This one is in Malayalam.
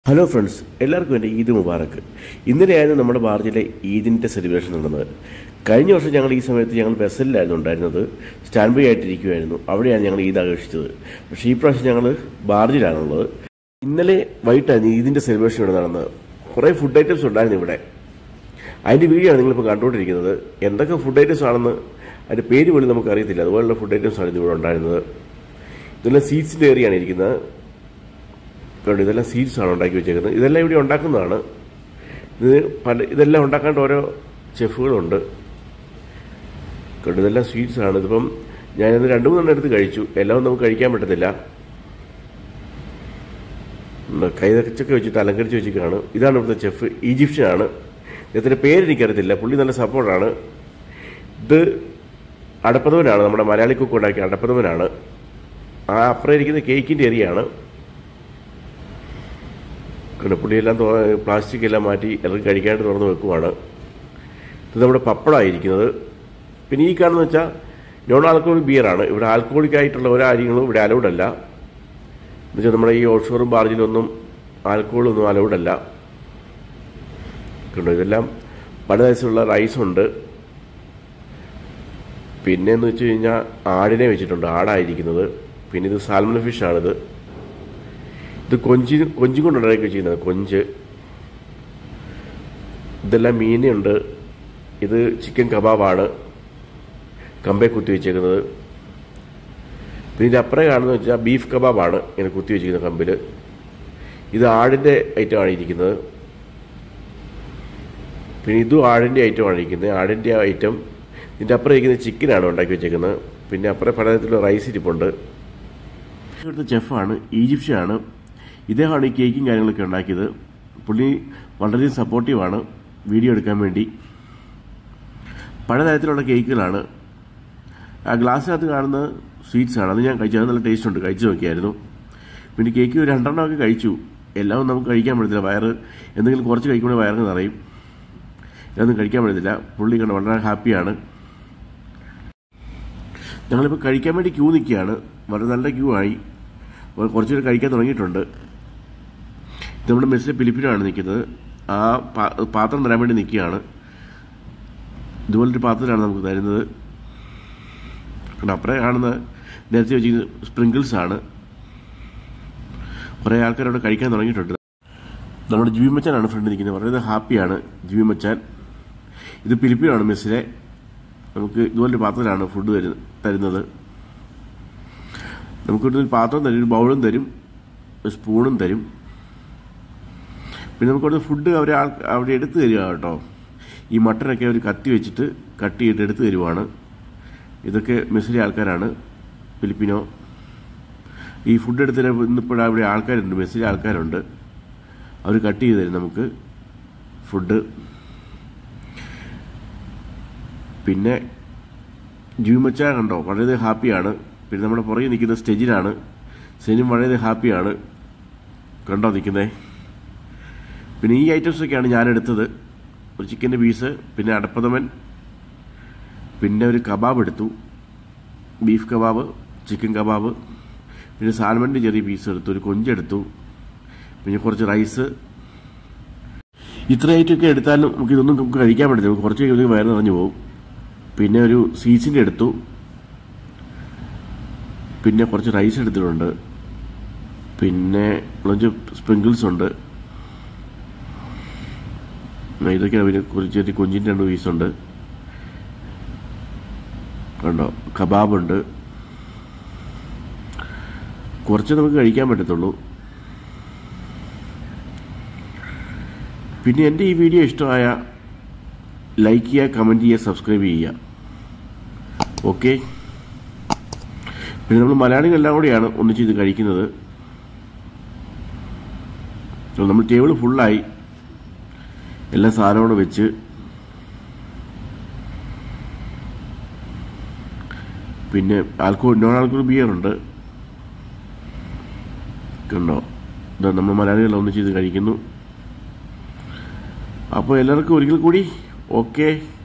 ഹലോ ഫ്രണ്ട്സ് എല്ലാവർക്കും എൻ്റെ ഈദ് മുബാറക്ക് ഇന്നലെയായിരുന്നു നമ്മുടെ ബാർജിലെ ഈദിൻ്റെ സെലിബ്രേഷൻ നടന്നത് കഴിഞ്ഞ വർഷം ഞങ്ങൾ ഈ സമയത്ത് ഞങ്ങൾ വെസലിലായിരുന്നു ഉണ്ടായിരുന്നത് സ്റ്റാൻഡ് ബൈ ആയിട്ടിരിക്കുമായിരുന്നു അവിടെയാണ് ഞങ്ങൾ ഈദ് ആഘോഷിച്ചത് പക്ഷേ ഈ പ്രാവശ്യം ഞങ്ങൾ ബാർജിലാണുള്ളത് ഇന്നലെ വൈകിട്ടായിരുന്നു ഈദിൻ്റെ സെലിബ്രേഷൻ ഇവിടെ നടന്നത് കുറേ ഫുഡ് ഐറ്റംസ് ഉണ്ടായിരുന്നു ഇവിടെ അതിൻ്റെ വീഡിയോ ആണ് നിങ്ങളിപ്പോൾ കണ്ടുകൊണ്ടിരിക്കുന്നത് എന്തൊക്കെ ഫുഡ് ഐറ്റംസ് ആണെന്ന് അതിൻ്റെ പേര് പോലും നമുക്ക് അറിയത്തില്ല അതുപോലുള്ള ഫുഡ് ഐറ്റംസ് ആണ് ഇവിടെ ഉണ്ടായിരുന്നത് ഇതെല്ലാം സീറ്റ്സിൻ്റെ ഏറിയാണ് ഇരിക്കുന്നത് കണ്ടു ഇതെല്ലാം സീഡ്സ് ആണ് ഉണ്ടാക്കി വെച്ചേക്കുന്നത് ഇതെല്ലാം ഇവിടെ ഉണ്ടാക്കുന്നതാണ് ഇത് പല ഇതെല്ലാം ഉണ്ടാക്കാണ്ട് ഓരോ ചെഫുകളുണ്ട് കണ്ടു ഇതെല്ലാം സ്വീറ്റ്സ് ആണ് ഇതിപ്പം ഞാനിന്ന് രണ്ട് മൂന്നെണ്ണം എടുത്ത് കഴിച്ചു എല്ലാം നമുക്ക് കഴിക്കാൻ പറ്റത്തില്ല ഉം, കൈതച്ചൊക്കെ വെച്ചിട്ട് അലങ്കരിച്ച് വെച്ചിട്ടാണ് ഇതാണ് ഇവിടുത്തെ ചെഫ് ഈജിപ്ഷ്യൻ ആണ് ഇദ്ദേഹത്തിൻ്റെ പേര് എനിക്കറിയത്തില്ല പുള്ളി നല്ല സപ്പോർട്ടാണ് ഇത് അടപ്പതവനാണ് നമ്മുടെ മലയാളി കുക്ക് ഉണ്ടാക്കിയ അടപ്പതവനാണ് ആ അപ്പുറം ഇരിക്കുന്ന കേക്കിൻ്റെ ഏരിയയാണ് കിണപ്പുള്ളിയെല്ലാം പ്ലാസ്റ്റിക് എല്ലാം മാറ്റി ഇറങ്ങി കഴിക്കാനായിട്ട് തുറന്ന് വെക്കുവാണ് ഇത് നമ്മുടെ പപ്പടമായിരിക്കുന്നത് പിന്നെ ഈ കാണുന്ന വെച്ചാൽ നോൺ ആൽക്കഹോളിക് ബിയറാണ് ഇവിടെ ആൽക്കഹോളിക് ആയിട്ടുള്ള ഒരു കാര്യങ്ങളും ഇവിടെ അലൗഡ് അല്ല എന്നുവെച്ചാൽ നമ്മുടെ ഈ ഓഷോറും ബാർജിലൊന്നും ആൽക്കഹോളൊന്നും അലൗഡ് അല്ല കണ്ടോ ഇതെല്ലാം പല തരത്തിലുള്ള റൈസുണ്ട് പിന്നെ എന്ന് വെച്ച് കഴിഞ്ഞാൽ ആടിനെ വെച്ചിട്ടുണ്ട് ആടായിരിക്കുന്നത് പിന്നെ ഇത് സാൽമൺ ഫിഷാണിത് ഇത് കൊഞ്ചി കൊഞ്ചി കൊണ്ട് ഉണ്ടാക്കി ചെയ്യുന്നത് കൊഞ്ച് ഇതെല്ലാം മീനുണ്ട് ഇത് ചിക്കൻ കബാബാണ് കമ്പെ കുത്തി വെച്ചേക്കുന്നത് പിന്നെ ഇതിൻ്റെ അപ്പുറം കാണുന്നത് വെച്ചാൽ ബീഫ് കബാബാണ് ഇങ്ങനെ കുത്തി വെച്ചിരിക്കുന്നത് കമ്പിൽ ഇത് ആടിൻ്റെ ഐറ്റമാണ് ഇരിക്കുന്നത് പിന്നെ ഇതും ആടിൻ്റെ ഐറ്റമാണ് ഇരിക്കുന്നത് ആടിൻ്റെ ഐറ്റം ഇതിൻ്റെ അപ്പുറം ഇരിക്കുന്നത് ചിക്കനാണ് ഉണ്ടാക്കി വെച്ചേക്കുന്നത് പിന്നെ അപ്പുറം പലതരത്തിലുള്ള റൈസ് ഇരിപ്പുണ്ട് ഇവിടുത്തെ ചെഫാണ് ഈജിപ്ഷ്യനാണ് ഇദ്ദേഹമാണ് ഈ കേക്കും കാര്യങ്ങളൊക്കെ ഉണ്ടാക്കിയത് പുള്ളി വളരെ സപ്പോർട്ടീവാണ് വീഡിയോ എടുക്കാൻ വേണ്ടി പലതരത്തിലുള്ള കേക്കുകളാണ് ആ ഗ്ലാസ്സിനകത്ത് കാണുന്ന സ്വീറ്റ്സ് ആണ് അത് ഞാൻ കഴിച്ചു അത് നല്ല ടേസ്റ്റ് ഉണ്ട് കഴിച്ചു നോക്കിയായിരുന്നു പിന്നെ കേക്ക് ഒരു രണ്ടെണ്ണമൊക്കെ കഴിച്ചു എല്ലാം നമുക്ക് കഴിക്കാൻ പറ്റത്തില്ല വയറ് എന്തെങ്കിലും കുറച്ച് കഴിക്കുമ്പോൾ വയറിന് നിറയും ഇതൊന്നും കഴിക്കാൻ പറ്റത്തില്ല പുള്ളി കണ്ട് വളരെ ഹാപ്പിയാണ് ഞങ്ങളിപ്പോൾ കഴിക്കാൻ വേണ്ടി ക്യൂ നിൽക്കുകയാണ് വളരെ നല്ല ക്യൂ ആയി കുറച്ചുകൂടെ കഴിക്കാൻ തുടങ്ങിയിട്ടുണ്ട് ഇത് നമ്മുടെ മെസ്സിലെ ഫിലിപ്പിനാണ് നിൽക്കുന്നത് ആ പാ- പാത്രം തരാൻ വേണ്ടി നിൽക്കുകയാണ് ഇതുപോലൊരു പാത്രത്തിലാണ് നമുക്ക് തരുന്നത് കണ്ടോ, അപ്പുറം കാണുന്ന നേരത്തെ വെച്ചിരിക്കുന്ന സ്പ്രിങ്കിൾസ് ആണ് കുറേ ആൾക്കാർ അവിടെ കഴിക്കാൻ തുടങ്ങിയിട്ടുണ്ട് നമ്മുടെ ജിബി മച്ചാനാണ് ഫ്രണ്ട് നിൽക്കുന്നത് വളരെ ഹാപ്പിയാണ് ജിബി മച്ചാൻ ഇത് ഫിലിപ്പിനാണ് മെസ്സിലെ നമുക്ക് ഇതുപോലൊരു പാത്രത്തിലാണ് ഫുഡ് തരുന്നത് തരുന്നത് നമുക്കൊരു പാത്രം തരും ഒരു ബൗളും തരും ഒരു സ്പൂണും തരും പിന്നെ നമുക്കവിടെ ഫുഡ് അവർ ആൾ അവിടെ എടുത്തു തരിക കേട്ടോ ഈ മട്ടനൊക്കെ അവർ കത്തി വെച്ചിട്ട് കട്ട് ചെയ്തിട്ട് എടുത്തു തരുവാണ് ഇതൊക്കെ മെസ്സിലെ ആൾക്കാരാണ് ഫിലിപ്പിനോ ഈ ഫുഡ് എടുത്തതിന് ഇന്നിപ്പോഴും അവിടെ ആൾക്കാരുണ്ട് മെസ്സിലെ ആൾക്കാരുണ്ട് അവർ കട്ട് ചെയ്ത് തരും നമുക്ക് ഫുഡ് പിന്നെ ജൂമച്ച കണ്ടോ വളരെ ഹാപ്പിയാണ് പിന്നെ നമ്മുടെ പുറകെ നിൽക്കുന്ന സ്റ്റേജിലാണ് സെനും വളരെ ഹാപ്പിയാണ് കണ്ടോ നിൽക്കുന്നേ പിന്നെ ഈ ഐറ്റംസൊക്കെയാണ് ഞാൻ എടുത്തത് ഒരു ചിക്കൻ്റെ പീസ് പിന്നെ അടപ്പതമൻ പിന്നെ ഒരു കബാബ് എടുത്തു ബീഫ് കബാബ് ചിക്കൻ കബാബ് പിന്നെ സാൽമൻ്റെ ചെറിയ പീസ് എടുത്തു ഒരു കൊഞ്ചെടുത്തു പിന്നെ കുറച്ച് റൈസ് ഇത്ര ഐറ്റമൊക്കെ എടുത്താലും നമുക്ക് ഇതൊന്നും നമുക്ക് കഴിക്കാൻ പറ്റില്ല നമുക്ക് കുറച്ച് കഴിയുമ്പോൾ വയറ് നിറഞ്ഞു പോകും പിന്നെ ഒരു സീസിൻ്റെ എടുത്തു പിന്നെ കുറച്ച് റൈസ് എടുത്തിട്ടുണ്ട് പിന്നെ കുറച്ച് സ്പ്രിങ്കിൾസ് ഉണ്ട് ആ, ഇതൊക്കെയാണ് പിന്നെ കുറച്ച് ചെറിയ കൊഞ്ചിൻ്റെ രണ്ട് പീസുണ്ട് കണ്ടോ കബാബുണ്ട് കുറച്ച് നമുക്ക് കഴിക്കാൻ പറ്റത്തുള്ളൂ പിന്നെ എൻ്റെ ഈ വീഡിയോ ഇഷ്ടമായ ലൈക്ക് ചെയ്യുക കമൻറ്റ് ചെയ്യുക സബ്സ്ക്രൈബ് ചെയ്യുക ഓക്കെ പിന്നെ നമ്മൾ മലയാളികളെല്ലാം കൂടിയാണ് ഒന്നിച്ച് ഇത് കഴിക്കുന്നത് അപ്പോൾ നമ്മൾ ടേബിൾ ഫുള്ളായി എല്ലാ സാധനവും വെച്ച് പിന്നെ ആൽക്കോൾ നോൺ ആൽക്കോൾ ബിയർ ഉണ്ട് കണ്ടോ ഇതാ നമ്മൾ മലയാളികൾ ഒന്നിച്ച് ഇത് കഴിക്കുന്നു അപ്പോൾ എല്ലാവർക്കും ഒരിക്കൽ കൂടി ഓക്കെ